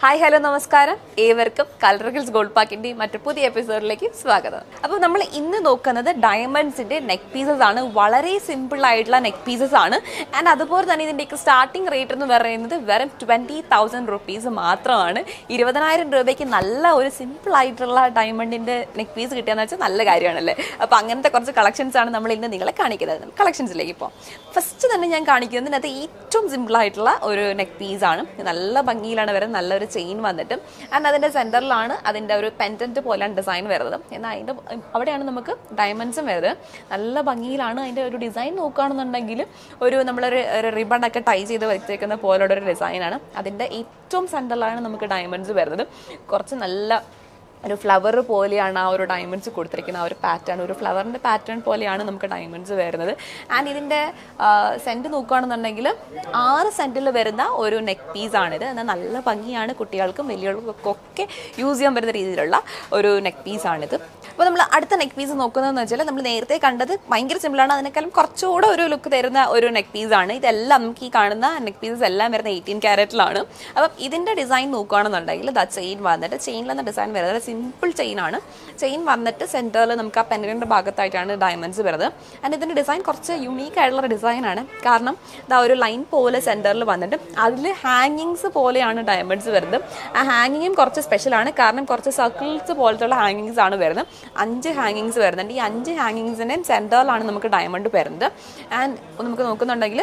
Hi hello നമസ്കാരം ഏവർക്കും colour hills gold പാക്കിന്റെ മറ്റു പുതിയ എപ്പിസോഡിലേക്ക് സ്വാഗതം അപ്പോൾ നമ്മൾ ഇന്ന് നോക്കുന്നത് ഡയമണ്ട്സിന്റെ നെക്ക് പീസസ് ആണ് വളരെ സിമ്പിൾ ആയിട്ടുള്ള നെക്ക് പീസസ് ആണ് ആൻഡ് അതുപോലെ തന്നെ ഇതിൻ്റെയൊക്കെ സ്റ്റാർട്ടിംഗ് റേറ്റ് എന്ന് പറയുന്നത് വെറും ട്വന്റി തൗസൻഡ് റുപ്പീസ് മാത്രമാണ് ഇരുപതിനായിരം രൂപയ്ക്ക് നല്ല ഒരു സിമ്പിൾ ആയിട്ടുള്ള ഡയമണ്ടിന്റെ നെക്ക് പീസ് കിട്ടുകയെന്ന് വെച്ചാൽ നല്ല കാര്യമാണല്ലേ അപ്പോൾ അങ്ങനത്തെ കുറച്ച് കളക്ഷൻസ് ആണ് നമ്മൾ ഇന്ന് നിങ്ങളെ കാണിക്കുന്നത് കളക്ഷൻസിലേക്ക് ഇപ്പോൾ ഫസ്റ്റ് തന്നെ ഞാൻ കാണിക്കുന്നത് അത് ഏറ്റവും സിമ്പിൾ ആയിട്ടുള്ള ഒരു നെക്ക് പീസ് ആണ് നല്ല ഭംഗിയിലാണ് വരുന്നത് നല്ലൊരു ചെയിൻ വന്നിട്ട് ആൻഡ് അതിൻ്റെ സെൻറ്ററിലാണ് അതിൻ്റെ ഒരു പെൻറ്റൻറ്റ് പോലെയാണ് ഡിസൈൻ വരുന്നത് എന്നാൽ അതിൻ്റെ അവിടെയാണ് നമുക്ക് ഡയമണ്ട്സും വരുന്നത് നല്ല ഭംഗിയിലാണ് അതിൻ്റെ ഒരു ഡിസൈൻ നോക്കുകയാണെന്നുണ്ടെങ്കിൽ ഒരു നമ്മളൊരു ഒരു റിബൺ ഒക്കെ ടൈ ചെയ്ത് വെച്ചേക്കുന്ന പോലുള്ള ഒരു ഡിസൈനാണ് അതിൻ്റെ ഏറ്റവും സെൻറ്ററിലാണ് നമുക്ക് ഡയമണ്ട്സ് വരുന്നത് കുറച്ച് നല്ല ഒരു ഫ്ലവർ പോലെയാണ് ആ ഒരു ഡയമണ്ട്സ് കൊടുത്തിരിക്കുന്നത് ആ ഒരു പാറ്റേൺ ഒരു ഫ്ലവറിൻ്റെ പാറ്റേൺ പോലെയാണ് നമുക്ക് ഡയമണ്ട്സ് വരുന്നത് ആൻഡ് ഇതിൻ്റെ സെൻറ്റ് നോക്കുകയാണെന്നുണ്ടെങ്കിൽ ആറ് സെൻറ്റിൽ വരുന്ന ഒരു നെക്ക് പീസാണിത് എന്നാൽ നല്ല ഭംഗിയാണ് കുട്ടികൾക്കും വലിയവർക്കും ഒക്കെ യൂസ് ചെയ്യാൻ പറ്റുന്ന രീതിയിലുള്ള ഒരു നെക്ക് പീസാണിത് അപ്പോൾ നമ്മൾ അടുത്ത നെക്ക് പീസ് നോക്കുന്നതെന്ന് വെച്ചാൽ നമ്മൾ നേരത്തെ കണ്ടത് ഭയങ്കര സിമ്പിളാണ് അതിനേക്കാളും കുറച്ചുകൂടെ ഒരു ലുക്ക് തരുന്ന ഒരു നെക്ക് പീസാണ് ഇതെല്ലാം നമുക്ക് ഈ കാണുന്ന നെക്ക് പീസസ് എല്ലാം വരുന്ന എയ്റ്റീൻ ക്യാരറ്റിലാണ് അപ്പം ഇതിൻ്റെ ഡിസൈൻ നോക്കുകയാണെന്നുണ്ടെങ്കിൽ ദ ചെയിൻ വന്നിട്ട് ചെയിനിലെന്ന ഡിസൈൻ വരുന്നത് സിമ്പിൾ ചെയിൻ ആണ് ചെയിൻ വന്നിട്ട് സെൻറ്ററിൽ നമുക്ക് ആ പെൻഡലിൻ്റെ ഭാഗത്തായിട്ടാണ് ഡയമണ്ട്സ് വരുന്നത് ആൻഡ് ഇതിൻ്റെ ഡിസൈൻ കുറച്ച് യുണീക്ക് ആയിട്ടുള്ള ഡിസൈനാണ് കാരണം ഇതാ ഒരു ലൈൻ പോലെ സെൻറ്ററിൽ വന്നിട്ട് അതിൽ ഹാങ്ങിങ്സ് പോലെയാണ് ഡയമണ്ട്സ് വരുന്നത് ആ ഹാങ്ങിങ്ങും കുറച്ച് സ്പെഷ്യലാണ് കാരണം കുറച്ച് സർക്കിൾസ് പോലത്തുള്ള ഹാങ്ങിങ്സ് ആണ് വരുന്നത് അഞ്ച് ഹാങ്ങിങ്സ് വരുന്നുണ്ട് ഈ അഞ്ച് ഹാങ്ങിങ്സിൻ്റെയും സെൻറ്ററിലാണ് നമുക്ക് ഡയമണ്ട് വരുന്നത് ആൻഡ് നമുക്ക് നോക്കുന്നുണ്ടെങ്കിൽ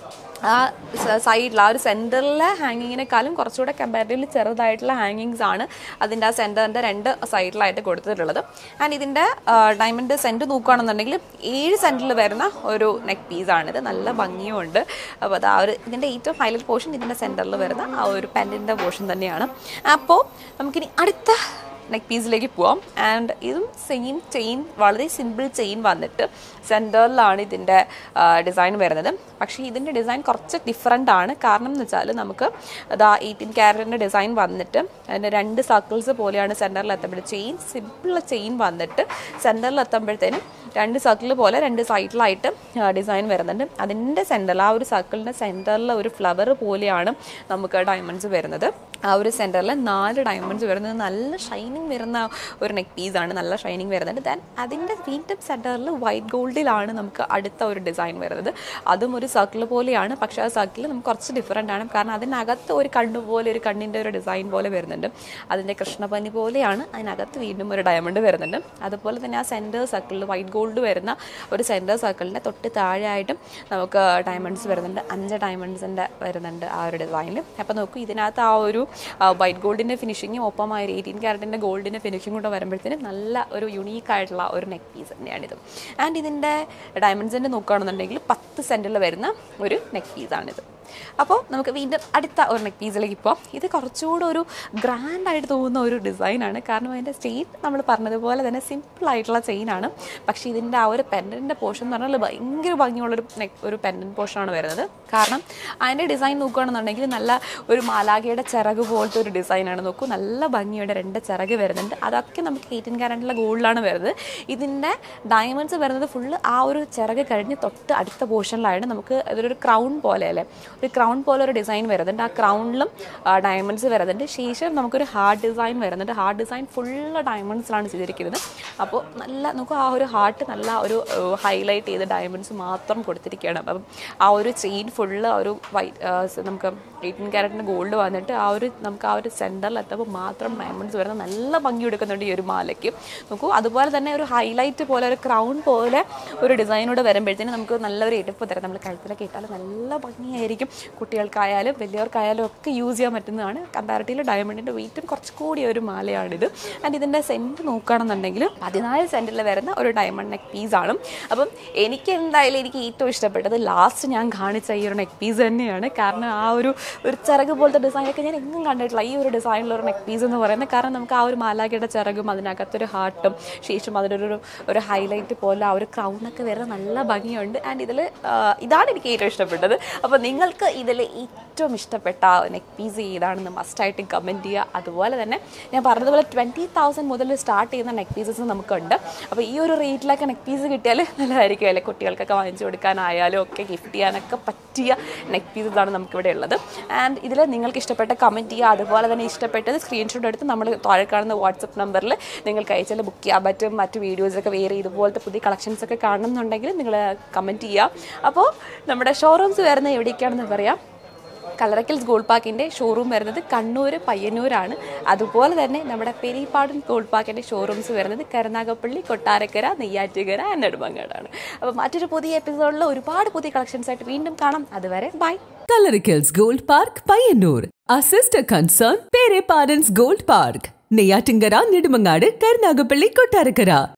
ആ സൈഡിൽ ആ ഒരു സെൻറ്ററിലെ ഹാങ്ങിങ്ങിനേക്കാളും കുറച്ചുകൂടെ കമ്പാരിറ്റീവ്ലി ചെറുതായിട്ടുള്ള ഹാങ്ങിങ്സ് ആണ് അതിൻ്റെ ആ സെൻറ്ററിൻ്റെ രണ്ട് സൈഡിലായിട്ട് കൊടുത്തിട്ടുള്ളത് ആൻഡ് ഇതിൻ്റെ ഡയമണ്ട് സെൻറ്റ് നോക്കുകയാണെന്നുണ്ടെങ്കിൽ ഏഴ് സെൻറ്റിൽ വരുന്ന ഒരു നെക്ക് പീസാണിത് നല്ല ഭംഗിയുമുണ്ട് അപ്പോൾ അത് ആ ഒരു ഇതിൻ്റെ ഏറ്റവും ഹൈലൈറ്റ് പോർഷൻ ഇതിൻ്റെ സെൻറ്ററിൽ വരുന്ന ആ ഒരു പെൻറ്റിൻ്റെ പോർഷൻ തന്നെയാണ് അപ്പോൾ നമുക്കിനി അടുത്ത നെക്ക് പീസിലേക്ക് പോവാം ആൻഡ് ഇതും സെയിം ചെയിൻ വളരെ സിമ്പിൾ ചെയിൻ വന്നിട്ട് സെൻറ്ററിലാണ് ഇതിൻ്റെ ഡിസൈൻ വരുന്നത് പക്ഷേ ഇതിൻ്റെ ഡിസൈൻ കുറച്ച് ഡിഫറെൻ്റ് ആണ് കാരണം എന്ന് വെച്ചാൽ നമുക്ക് അതാ എയ്റ്റീൻ ക്യാരറ്റിൻ്റെ ഡിസൈൻ വന്നിട്ട് അതിൻ്റെ രണ്ട് സർക്കിൾസ് പോലെയാണ് സെൻറ്ററിൽ എത്തുമ്പോൾ ചെയിൻ സിമ്പിൾ ചെയിൻ വന്നിട്ട് സെൻറ്ററിൽ എത്തുമ്പോഴത്തേനും രണ്ട് സർക്കിൾ പോലെ രണ്ട് സൈഡിലായിട്ട് ഡിസൈൻ വരുന്നുണ്ട് അതിൻ്റെ സെൻറ്ററിൽ ആ ഒരു സർക്കിളിൻ്റെ സെൻറ്ററിൽ ഒരു ഫ്ലവർ പോലെയാണ് നമുക്ക് ഡയമണ്ട്സ് വരുന്നത് ആ ഒരു സെൻറ്ററിൽ നാല് ഡയമണ്ട്സ് വരുന്നത് നല്ല ഷൈനിങ് വരുന്ന ഒരു നെക്ക് പീസാണ് നല്ല ഷൈനിങ് വരുന്നുണ്ട് ദെൻ അതിൻ്റെ വീണ്ടും സെൻറ്ററിൽ വൈറ്റ് ഗോൾഡിലാണ് നമുക്ക് അടുത്ത ഒരു ഡിസൈൻ വരുന്നത് അതും ഒരു സർക്കിൾ പോലെയാണ് പക്ഷേ ആ സർക്കിൾ നമുക്ക് കുറച്ച് ഡിഫറെൻ്റ് ആണ് കാരണം അതിനകത്ത് ഒരു കണ്ണ് പോലെ ഒരു കണ്ണിൻ്റെ ഒരു ഡിസൈൻ പോലെ വരുന്നുണ്ട് അതിൻ്റെ കൃഷ്ണപനി പോലെയാണ് അതിനകത്ത് വീണ്ടും ഒരു ഡയമണ്ട് വരുന്നുണ്ട് അതുപോലെ തന്നെ ആ സെൻറ്റർ സർക്കിളിൽ വൈറ്റ് ഗോൾഡ് വരുന്ന ഒരു സെൻറ്റർ സർക്കിളിൻ്റെ തൊട്ട് താഴെയായിട്ടും നമുക്ക് ഡയമണ്ട്സ് വരുന്നുണ്ട് അഞ്ച് ഡയമണ്ട്സിൻ്റെ വരുന്നുണ്ട് ആ ഒരു ഡിസൈനിൽ അപ്പോൾ നോക്കൂ ഇതിനകത്ത് ആ ഒരു വൈറ്റ് ഗോൾഡിൻ്റെ ഫിനിഷിങ്ങും ഒപ്പം ആ ഒരു എയ്റ്റീൻ ക്യാരറ്റിൻ്റെ ഗോൾഡിൻ്റെ ഫിനിഷിംഗ് കൂടെ വരുമ്പോഴത്തേനും നല്ല ഒരു യുണീക്ക് ആയിട്ടുള്ള ഒരു നെക്ക് പീസ് തന്നെയാണിത് ആൻഡ് ഇതിൻ്റെ ഡയമണ്ട്സിൻ്റെ നോക്കുകയാണെന്നുണ്ടെങ്കിൽ പത്ത് സെൻറ്റിൽ വരുന്ന ഒരു നെക്ക് പീസാണിത് അപ്പോൾ നമുക്ക് വീണ്ടും അടുത്ത ഒരു നെക്ക് പീസിലേക്ക് പോകാം ഇത് കുറച്ചുകൂടെ ഒരു ഗ്രാൻഡ് ആയിട്ട് തോന്നുന്ന ഒരു ഡിസൈനാണ് കാരണം അതിൻ്റെ ചെയിൻ നമ്മൾ പറഞ്ഞതുപോലെ തന്നെ സിമ്പിൾ ആയിട്ടുള്ള ചെയിനാണ് പക്ഷേ ഇതിൻ്റെ ആ ഒരു പെൻഡൻറ്റിൻ്റെ പോർഷൻ എന്ന് പറഞ്ഞാൽ ഭയങ്കര ഭംഗിയുള്ളൊരു നെക്ക് ഒരു പെൻഡൻറ്റ് പോർഷനാണ് വരുന്നത് കാരണം അതിൻ്റെ ഡിസൈൻ നോക്കുകയാണെന്നുണ്ടെങ്കിൽ നല്ല ഒരു മാലാഖയുടെ ചിറക് പോലത്തെ ഒരു ഡിസൈനാണ് നോക്കൂ നല്ല ഭംഗിയുടെ രണ്ട് ചിറക് വരുന്നുണ്ട് അതൊക്കെ നമുക്ക് എയ്റ്റീൻ ക്യാരറ്റിലെ ഗോൾഡിലാണ് വരുന്നത് ഇതിൻ്റെ ഡയമണ്ട്സ് വരുന്നത് ഫുള്ള് ആ ഒരു ചിറക് കഴിഞ്ഞ് തൊട്ട് അടുത്ത പോർഷനിലാണ് നമുക്ക് അതൊരു ക്രൗൺ പോലെ അല്ലേ ഒരു ക്രൗൺ പോലെ ഒരു ഡിസൈൻ വരുന്നുണ്ട് ആ ക്രൗണിലും ഡയമണ്ട്സ് വരുന്നുണ്ട് ശേഷം നമുക്കൊരു ഹാർട്ട് ഡിസൈൻ വരുന്നുണ്ട് ഹാർട്ട് ഡിസൈൻ ഫുള്ള് ഡയമണ്ട്സിലാണ് ചെയ്തിരിക്കുന്നത് അപ്പോൾ നല്ല നമുക്ക് ആ ഒരു ഹാർട്ട് നല്ല ഒരു ഹൈലൈറ്റ് ചെയ്ത് ഡയമണ്ട്സ് മാത്രം കൊടുത്തിരിക്കുകയാണ് അപ്പം ആ ഒരു ചെയിൻ ഫുള്ള് ഒരു വൈറ്റ് നമുക്ക് എയ്റ്റീൻ ക്യാരറ്റിൻ്റെ ഗോൾഡ് വന്നിട്ട് ആ ഒരു നമുക്ക് ആ ഒരു സെൻറ്ററിൽ എത്തുമ്പോൾ മാത്രം ഡയമണ്ട്സ് വരുന്ന നല്ല ഭംഗി എടുക്കുന്നുണ്ട് ഈ ഒരു മാലയ്ക്ക് നോക്കൂ അതുപോലെ തന്നെ ഒരു ഹൈലൈറ്റ് പോലെ ഒരു ക്രൗൺ പോലെ ഒരു ഡിസൈനോട് വരുമ്പോഴത്തേനും നമുക്ക് നല്ലൊരു എടുപ്പ് തരാം നമ്മൾ കഴുത്തിലൊക്കെ ഇട്ടാൽ നല്ല ഭംഗിയായിരിക്കും കുട്ടികൾക്കായാലും വലിയവർക്കായാലും ഒക്കെ യൂസ് ചെയ്യാൻ പറ്റുന്നതാണ് കമ്പാരിറ്റീവ് ഡയമണ്ടിൻ്റെ വെയിറ്റും കുറച്ച് കൂടിയ ഒരു മാലയാണിത് ആൻഡ് ഇതിൻ്റെ സെൻറ്റ് നോക്കുകയാണെന്നുണ്ടെങ്കിൽ പതിനാല് സെൻറ്റിൽ വരുന്ന ഒരു ഡയമണ്ട് നെക്ക് പീസാണ് അപ്പം എനിക്ക് എന്തായാലും എനിക്ക് ഏറ്റവും ഇഷ്ടപ്പെട്ടത് ലാസ്റ്റ് ഞാൻ കാണിച്ച ഈ ഒരു നെക്ക് പീസ് തന്നെയാണ് കാരണം ആ ഒരു ഒരു ചിറക് പോലത്തെ ഡിസൈനൊക്കെ ഞാൻ എങ്ങും കണ്ടിട്ടില്ല ഈ ഒരു ഡിസൈനിലുള്ള ഒരു നെക്ക് പീസ് എന്ന് പറയുന്നത് കാരണം നമുക്ക് ആ ഒരു മാലാഖയുടെ ചിറകും അതിനകത്തൊരു ഹാർട്ടും ശേഷം അതിനൊരു ഒരു ഹൈലൈറ്റ് പോലെ ആ ഒരു ക്രൗണൊക്കെ വരുന്ന നല്ല ഭംഗിയുണ്ട് ആൻഡ് ഇതിൽ ഇതാണ് എനിക്ക് ഏറ്റവും ഇഷ്ടപ്പെട്ടത് അപ്പോൾ നിങ്ങൾക്ക് നിങ്ങൾക്ക് ഇതിൽ ഏറ്റവും ഇഷ്ടപ്പെട്ട നെക്ക് പീസ് ഏതാണെന്ന് മസ്റ്റായിട്ട് കമൻറ്റ് ചെയ്യുക അതുപോലെ തന്നെ ഞാൻ പറഞ്ഞതുപോലെ ട്വൻറ്റി തൗസൻഡ് മുതൽ സ്റ്റാർട്ട് ചെയ്യുന്ന നെക്ക് പീസസ് നമുക്കുണ്ട് അപ്പോൾ ഈ ഒരു റേറ്റിലൊക്കെ നെക്ക് പീസ് കിട്ടിയാൽ നല്ലതായിരിക്കും അല്ലേ കുട്ടികൾക്കൊക്കെ വാങ്ങിച്ചു കൊടുക്കാനായാലും ഒക്കെ ഗിഫ്റ്റ് ചെയ്യാനൊക്കെ പറ്റിയ നെക്ക് പീസസ് ആണ് നമുക്കിവിടെ ഉള്ളത് ആൻഡ് ഇതിൽ നിങ്ങൾക്ക് ഇഷ്ടപ്പെട്ട കമൻറ്റ് ചെയ്യുക അതുപോലെ തന്നെ ഇഷ്ടപ്പെട്ടത് സ്ക്രീൻഷോട്ട് എടുത്ത് നമ്മൾ താഴെ കാണുന്ന വാട്സപ്പ് നമ്പറിൽ നിങ്ങൾക്ക് അയച്ചാൽ ബുക്ക് ചെയ്യാൻ പറ്റും മറ്റു വീഡിയോസൊക്കെ വേറെ ഇതുപോലത്തെ പുതിയ കളക്ഷൻസ് ഒക്കെ കാണണമെന്നുണ്ടെങ്കിൽ നിങ്ങൾ കമൻറ്റ് ചെയ്യുക അപ്പോൾ നമ്മുടെ ഷോറൂംസ് വരുന്നത് എവിടേക്കാണെന്ന് പറയാം കലറക്കൽസ് ഗോൾഡ് പാർക്കിൻ്റെ ഷോറൂം വരുന്നത് കണ്ണൂർ പയ്യന്നൂരാണ് അതുപോലെ തന്നെ നമ്മുടെ പെരിപ്പാടൻ ഗോൾഡ് പാർക്കിൻ്റെ ഷോറൂംസ് വരുന്നത് കരുനാഗപ്പള്ളി കൊട്ടാരക്കര നെയ്യാറ്റുകര നെടുമങ്ങാടാണ് അപ്പോൾ മറ്റൊരു പുതിയ എപ്പിസോഡിൽ ഒരുപാട് പുതിയ കളക്ഷൻസ് ആയിട്ട് വീണ്ടും കാണാം അതുവരെ bye Coloricals Gold Park, Payyanur. Our sister concern, Pere Parents Gold Park. Neyyattinkara Nedumangad Karunagappally Kottarakkara